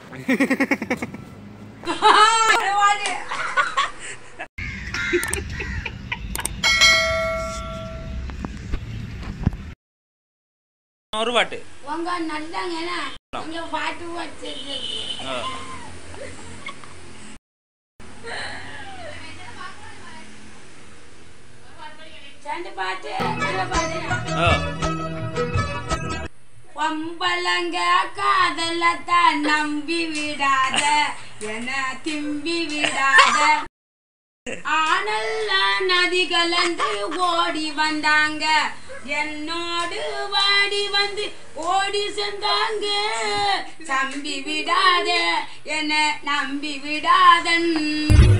ஒரு பாட்டு உங்க நல்லங்க இங்க பாட்டு வச்சிருக்கு ஆ. ரெண்டு பாட்டு நல்ல பாட்டு ஆ. பொம்பளங்க காதலத்தான் நம்பி விடாத என திம்பி விடாத ஆனெல்லாம் நதி கலந்து ஓடி வந்தாங்க என்னோடு வாடி வந்து ஓடி சென்றாங்க சம்பி விடாத என நம்பி விடாதன்